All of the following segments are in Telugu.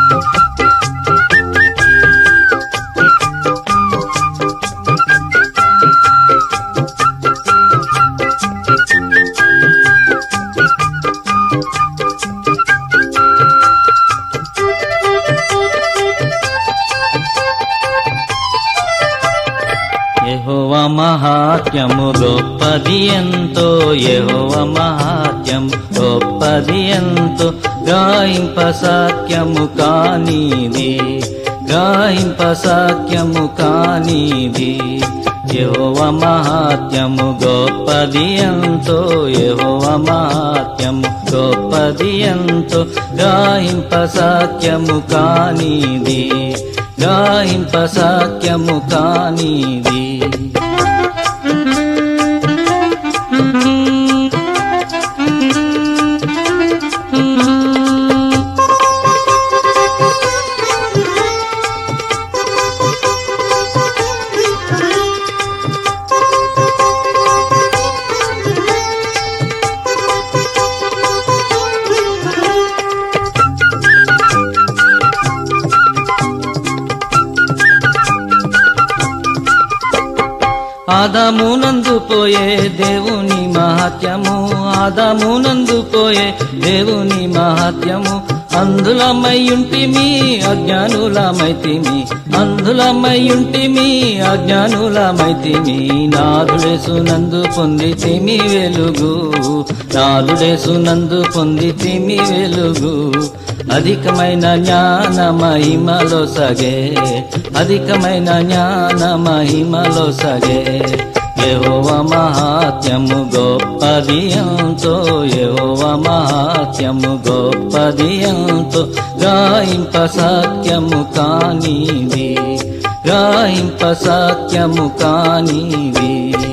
యెహోవ మహాత్యము గొప్పది ఎంతో యెహోవ మహాత్యం గొప్పది ఎంతో గాయింప సాఖ్యము కానిది గాయింప సాఖ్యము కానిది యెహోవ మహాత్యము గొప్పది ఎంతో యెహోవ మహాత్యము గొప్పది ఎంతో గాయింప సాఖ్యము కానిది గాయింప సాఖ్యము కానిది ఆదామునందు పోయే దేవుని మహత్యము ఆదామునందు పోయే దేవుని మహత్యము అందులమయ్యుంటిమి అజ్ఞానులమైతిమి అందులమయ్యుంటిమి అజ్ఞానులమైతిమి నాదుడేసునందు పొందితిమి వెలుగు నాదుడేసునందు పొందితిమి వెలుగు అధికమైన జ్ఞాన మహిమలో సగే అధికమైన జ్ఞాన మహిమలో సగే యెహోవ మహాత్యము గొప్పది ఎంతో యెహోవ మహాత్యము గొప్పది ఎంతో గాయింప సత్యము కానిది గాయింప సత్యము కానిది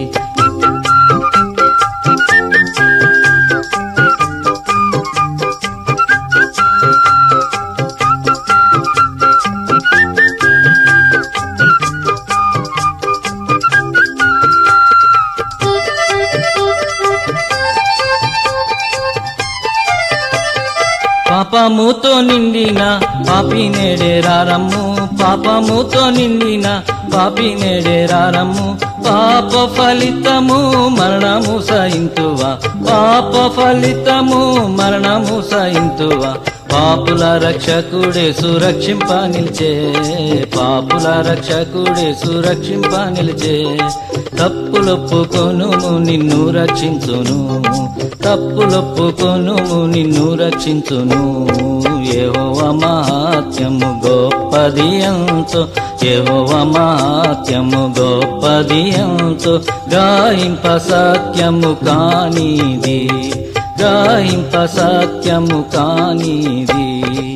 పాపముతో నిండిన పాపి నేడేరారమ్ము పాపముతో నిండిన పాపి నేడేరారమ్ము పాప ఫలితము మరణము సహింతువా పాప ఫలితము మరణము సహింతువా పాపుల రక్షకుడే సురక్షింప నిలిచే పాపుల రక్షకుడే సురక్షింప నిలిచే తప్పులొప్పుకొను నిన్ను రక్షించును తప్పులొప్పుకొను నిన్ను రక్షించును ఏవోవ మహాత్యము గొప్పది ఎంతో ఏవోవ మహాత్యము గొప్పది ఎంతో గాయింప సత్యము కానిది గాయింప సత్యము కానిది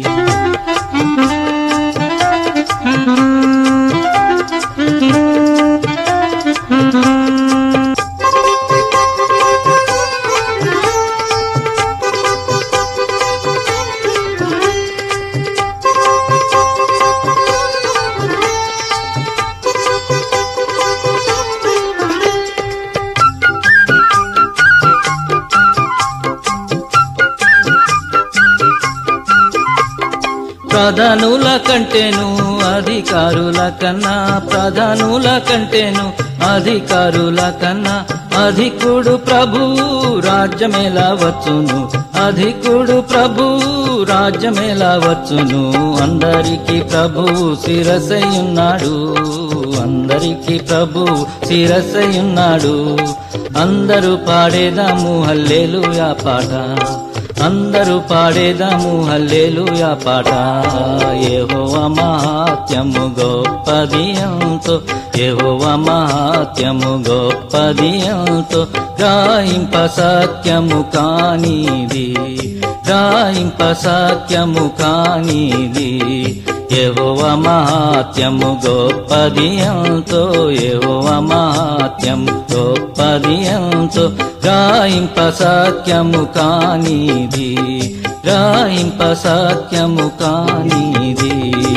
ప్రధానుల కంటేను అధికారుల కన్నా ప్రధానుల కంటేను అధికారుల కన్నా అధికుడు ప్రభు రాజ్యమేలా వచ్చును అధికుడు ప్రభు రాజ్యమేలా వచ్చును అందరికీ ప్రభు శిరసయున్నాడు అందరికీ ప్రభు శిరసయున్నాడు అందరూ పాడేదాము హల్లేలుయా పాట అందరూ పాడేదాము హల్లేలుయా పాట ఏహోవ మహాత్యము గొప్పది ఎంతో ఏహోవ మహాత్యము గొప్పది ఎంతో గాయింప సత్యము కానిది గాయింప సత్యము కానిది యెహోవ మహాత్యము గొప్పది ఎంతో యెహోవ మహాత్యము గొప్పది ఎంతో గాయింప సత్యము కానిది గాయింప సత్యము కానిది